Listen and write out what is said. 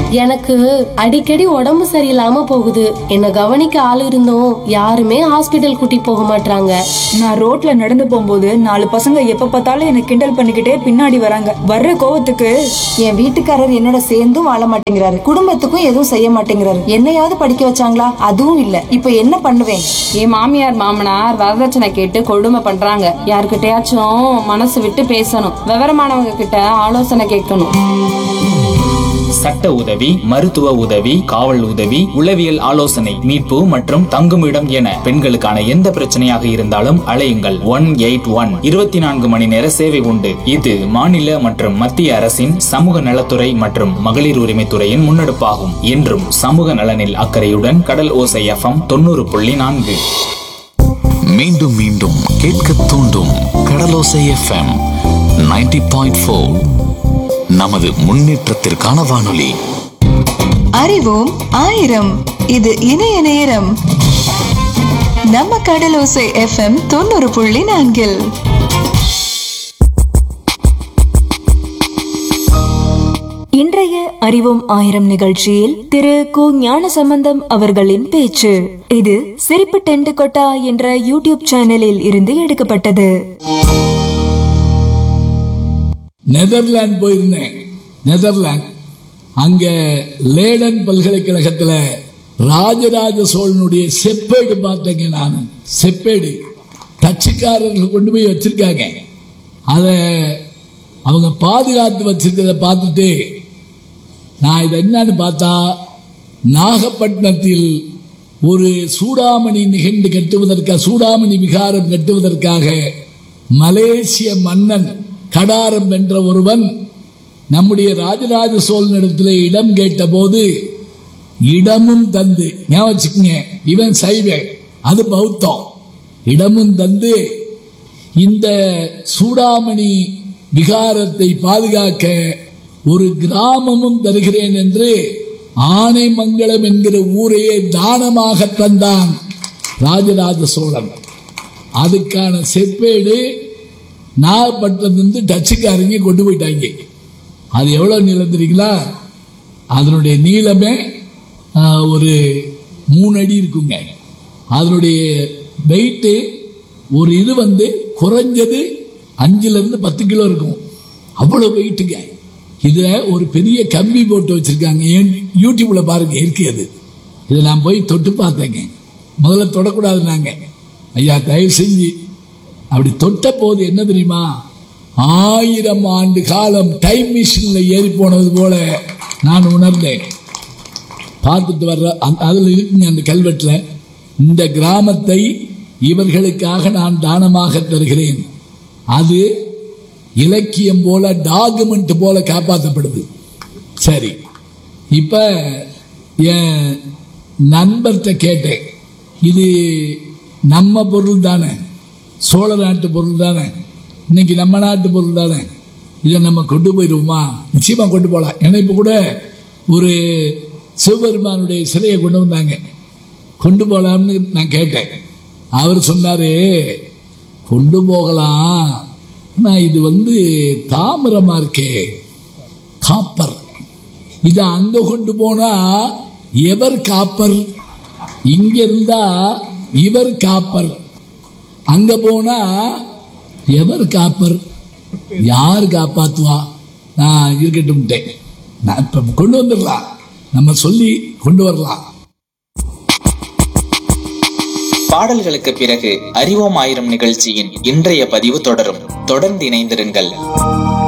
எனக்கு அடிக்கடி உடம்பு சரியில்லாம போகுது என்ன கவனிக்க ஆள் இருந்தும் யாருமே ஹாஸ்பிட்டல் கூட்டி போக மாட்டாங்க நான் ரோட்ல நடந்து போகும்போது நாலு பசங்க எப்ப பார்த்தாலும் என்ன கிண்டல் பண்ணிக்கிட்டே பின்னாடி வராங்க வர்ற கோவத்துக்கு என் வீட்டுக்காரர் என்னோட சேர்ந்தும் வாழ மாட்டேங்கிறாரு குடும்பத்துக்கும் எதுவும் செய்ய மாட்டேங்கிறாரு என்னையாவது படிக்க வச்சாங்களா அதுவும் இல்ல இப்ப என்ன பண்ணுவேன் என் மாமியார் மாமனார் வரதட்சணை கேட்டு கொடுமை பண்றாங்க யார்கிட்டயாச்சும் மனசு விட்டு பேசணும் விவரமானவங்க கிட்ட ஆலோசனை கேட்கணும் சட்ட உதவி மருத்துவ உதவி காவல் உதவி உளவியல் ஆலோசனை மீட்பு மற்றும் தங்குமிடம் என பெண்களுக்கான எந்த பிரச்சனையாக இருந்தாலும் அழையுங்கள் ஒன் எயிட் ஒன் இருபத்தி நான்கு மணி நேர சேவை உண்டு இது மாநில மற்றும் மத்திய அரசின் சமூக நலத்துறை மற்றும் மகளிர் உரிமைத்துறையின் முன்னெடுப்பாகும் என்றும் சமூக நலனில் அக்கறையுடன் கடல் ஓசை எஃப்எம் தொண்ணூறு புள்ளி நான்கு மீண்டும் மீண்டும் கேட்க தூண்டும் கடலோசை எஃப்எம் 90.4 பாயிண்ட் நமது முன்னேற்றத்திற்கான வானொலி அறிவோம் ஆயிரம் இது இணைய நேரம் நம்ம கடலோசை எஃப்எம் தொண்ணூறு புள்ளி நான்கில் இன்றைய அறிவோம் ஆயிரம் நிகழ்ச்சியில் திரு கு ஞானசம்பந்தம் அவர்களின் பேச்சு இது சிரிப்பு டென்ட் கொட்டா என்ற யூடியூப் சேனலில் இருந்து எடுக்கப்பட்டது நெதர்லாந்து போயிருந்தேன் நெதர்லாந்து அங்க லேடன் பல்கலைக்கழகத்துல ராஜராஜ சோழனுடைய செப்பேடு பார்த்தேங்க நான் செப்பேடு டச்சுக்காரர்கள் கொண்டு போய் வச்சிருக்காங்க அதை அவங்க பாதுகாத்து வச்சிருக்கிறத பார்த்துட்டு நான் இதை என்னன்னு பார்த்தா நாகப்பட்டினத்தில் ஒரு சூடாமணி நிகழ்ந்து கட்டுவதற்காக சூடாமணி விகாரம் கட்டுவதற்காக மலேசிய மன்னன் கடாரம் என்ற ஒருவன் நம்முடைய ராஜராஜ சோழனிடத்தில் இடம் கேட்டபோது இடமும் தந்து ஞாபகம் வச்சுக்கங்க இவன் சைவ அது பௌத்தம் இடமும் தந்து இந்த சூடாமணி விகாரத்தை பாதுகாக்க ஒரு கிராமமும் தருகிறேன் என்று ஆனைமங்கலம் என்கிற ஊரையே தானமாக தந்தான் ராஜராஜ சோழன் அதுக்கான செப்பேடு நாகப்பட்டினத்திலிருந்து டச்சுக்காரங்க கொண்டு போயிட்டாங்க அது எவ்வளோ நீளம் தெரியுங்களா அதனுடைய நீளமே ஆ, ஒரு மூணு அடி இருக்குங்க அதனுடைய வெயிட்டு ஒரு இது வந்து குறைஞ்சது அஞ்சுலேருந்து பத்து கிலோ இருக்கும் அவ்வளோ வெயிட்டுங்க இதில் ஒரு பெரிய கம்பி போட்டு வச்சிருக்காங்க ஏன் யூடியூப்ல பாருங்க இருக்கு அது இதை நான் போய் தொட்டு பார்த்தேங்க முதல்ல தொடக்கூடாது நாங்க ஐயா தயவு செஞ்சு அப்படி தொட்ட போது என்ன தெரியுமா ஆயிரம் ஆண்டு காலம் டைம் மிஷின்ல ஏறி போனது போல நான் உணர்ந்தேன் பார்த்துட்டு வர்ற அந்த- அதுல இருக்குங்க அந்த கல்வெட்டுல இந்த கிராமத்தை இவர்களுக்காக நான் தானமாக தருகிறேன் அது இலக்கியம் போல டாக்குமெண்ட் போல காப்பாற்றப்படுது சரி இப்ப என் நண்பர்கிட்ட கேட்டேன் இது நம்ம பொருள் தானே சோழ நாட்டு பொருள் தானே இன்னைக்கு நம்ம நாட்டு பொருள் தானே இதை நம்ம கொண்டு போயிடுவோமா நிச்சயமா கொண்டு போகலாம் ஏன்னா இப்போ கூட ஒரு சிவபெருமானுடைய சிலையை கொண்டு வந்தாங்க கொண்டு போகலாம்னு நான் கேட்டேன் அவர் சொன்னாரு கொண்டு போகலாம் நான் இது வந்து தாமிரமா இருக்கே காப்பர் இத அங்க கொண்டு போனா எவர் காப்பர் இங்க இருந்தா இவர் காப்பர் அங்க போனா எவர் காப்பர் யார் காப்பாத்துவா நான் இருக்கட்டும் நான் இப்ப கொண்டு வந்துடலாம் நம்ம சொல்லி கொண்டு வரலாம் பாடல்களுக்கு பிறகு அறிவோம் ஆயிரம் நிகழ்ச்சியின் இன்றைய பதிவு தொடரும் தொடர்ந்து இணைந்திருங்கள்